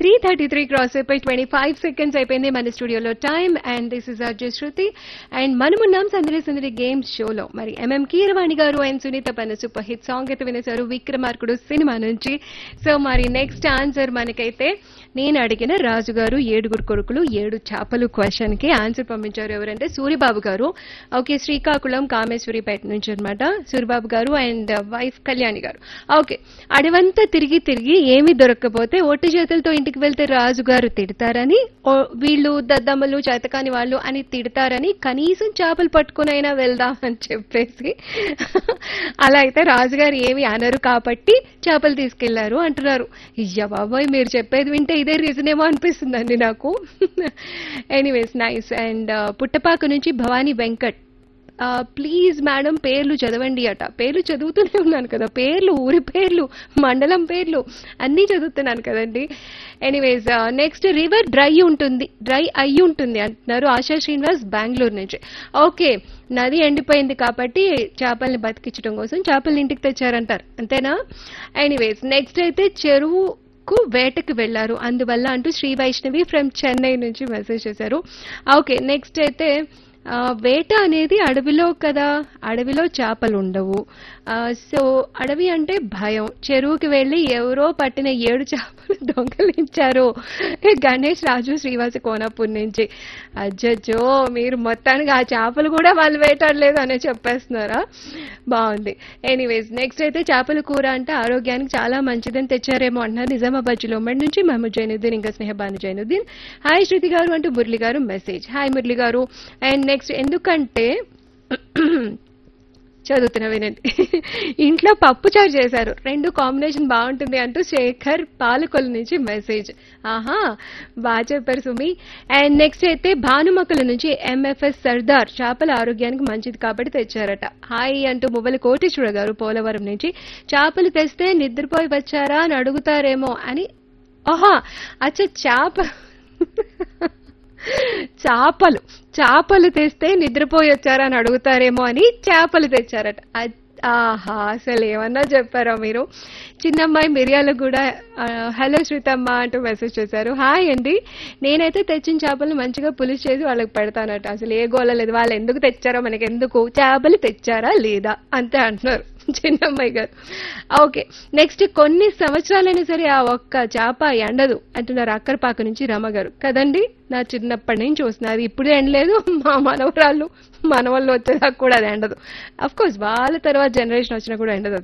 three thirty three cross అయిపోయి twenty five seconds అయిపోయింది మన స్టూడియోలో time and this is Arjun Shruti and మనమున్నాం సందడి సందడి గేమ్స్ షోలో మరి ఎంఎం కీరవాణి గారు అండ్ సునీత పన్న సూపర్ హిట్ సాంగ్ అయితే వినేశారు విక్రమార్కుడు సినిమా నుంచి సో మరి నెక్స్ట్ ఆన్సర్ మనకైతే నేను అడిగిన రాజుగారు ఏడుగురు కొడుకులు ఏడు చేపలు క్వశ్చన్ కి ఆన్సర్ పంపించారు ఎవరంటే సూర్యబాబు గారు ఓకే శ్రీకాకుళం కామేశ్వరిపేట నుంచి అనమాట సూర్యబాబు గారు అండ్ వైఫ్ కళ్యాణి గారు ఓకే అడవంతా తిరిగి తిరిగి ఏమీ దొరక్కపోతే ఒట్టి చేతులతో ఇంటికి వెళ్తే రాజుగారు తిడతారని ఓ- వీళ్ళు దద్దమ్మలు చేతకాని వాళ్ళు అని తిడతారని కనీసం చేపలు పట్టుకునైనా వెళ్దాం అని చెప్పేసి అలా అయితే రాజుగారు ఏమి అనరు కాబట్టి చేపలు తీసుకెళ్లారు అంటున్నారు ఇయ్య బాబాయ్ మీరు చెప్పేది వింటే ఇదే రీజన్ ఏమో అనిపిస్తుందండి నాకు ఎనీవేస్ నైస్ అండ్ పుట్టపాక నుంచి భవానీ వెంకట్ ప్లీజ్ మేడం పేర్లు చదవండి అట పేర్లు చదువుతూనే ఉన్నాను కదా పేర్లు ఊరి పేర్లు మండలం పేర్లు అన్నీ చదువుతున్నాను కదండి ఎనీవేస్ నెక్స్ట్ రివర్ డ్రై ఉంటుంది డ్రై అయ్యి ఉంటుంది అంటున్నారు ఆశా శ్రీనివాస్ బెంగళూరు నుంచి ఓకే నది ఎండిపోయింది కాబట్టి చేపల్ని బతికించడం కోసం చేపల్ని ఇంటికి తెచ్చారంటారు అంతేనా ఎనీవేస్ నెక్స్ట్ అయితే చెరువు కు వేటకు వెళ్లారు అందువల్ల అంటూ శ్రీ వైష్ణవి ఫ్రమ్ చెన్నై నుంచి మెసేజ్ చేశారు ఓకే నెక్స్ట్ అయితే ఆ, వేట అనేది అడవిలో కదా అడవిలో చేపలు ఉండవు ఆ, సో అడవి అంటే భయం చెరువుకి వెళ్ళి ఎవరో పట్టిన ఏడు చేపలు దొంగలించారు గణేష్ రాజు శ్రీవాస కోనాపూర్ నుంచి అజ్జో మీరు మొత్తానికి ఆ చేపలు కూడా వాళ్ళు వేటాడలేదు అనే చెప్పేస్తున్నారా బాగుంది ఎనీవేస్ నెక్స్ట్ అయితే చేపల కూర అంటే ఆరోగ్యానికి చాలా మంచిదని తెచ్చారేమో అంటున్నారు నిజామాబాద్ జిల్లా ఉమ్మడి నుంచి మహమ్మద్ జైనుద్దీన్ ఇంకా స్నేహబాను జైనుద్దీన్ హాయ్ శృతి గారు అంటూ మురళి గారు మెసేజ్ హాయ్ మురళి గారు అండ్ నెక్స్ట్ ఎందుకంటే చదువుతున్నా వినండి ఇంట్లో పప్పు చారు చేశారు రెండు కాంబినేషన్ బాగుంటుంది అంటూ శేఖర్ పాలకొల నుంచి మెసేజ్ ఆహా బాగా చెప్పారు సుమి అండ్ నెక్స్ట్ అయితే భానుమక్కల నుంచి ఎంఎఫ్ఎస్ సర్దార్ చేపల ఆరోగ్యానికి మంచిది కాబట్టి తెచ్చారట హాయ్ అంటూ మువ్వల కోటేశ్వర గారు పోలవరం నుంచి చేపలు తెస్తే నిద్రపోయి వచ్చారా అని అడుగుతారేమో అని ఆహా అచ్చా చేప చేపలు చేపలు తెస్తే నిద్రపోయి వచ్చారా అని అడుగుతారేమో అని చేపలు తెచ్చారట అ- ఆహా అసలు ఏమన్నా చెప్పారా మీరు చిన్నమ్మాయి మిరియాలు కూడా ఆ, హలో శ్రీతమ్మ అంటూ మెసేజ్ చేశారు హాయ్ అండి నేనైతే తెచ్చిన చేపలు మంచిగా పులుసు చేసి వాళ్ళకి పెడతానట అసలు ఏ గోల లేదు వాళ్ళు ఎందుకు తెచ్చారో మనకి ఎందుకు చేపలు తెచ్చారా లేదా అంతే అంటున్నారు చిన్నమ్మాయి గారు ఓకే నెక్స్ట్ కొన్ని సంవత్సరాలైనా సరే ఆ ఒక్క చేప ఎండదు అంటున్నారు అక్కరపాక నుంచి రమ గారు కదండి నా చిన్నప్పటి నుంచి చూస్తున్నారు అది ఇప్పుడే ఎండలేదు మా మనవరాళ్ళు మనవాళ్ళు వచ్చేదాకా కూడా అది ఎండదు అఫ్ కోర్స్ వాళ్ళ తర్వాత జనరేషన్ వచ్చినా కూడా ఎండదు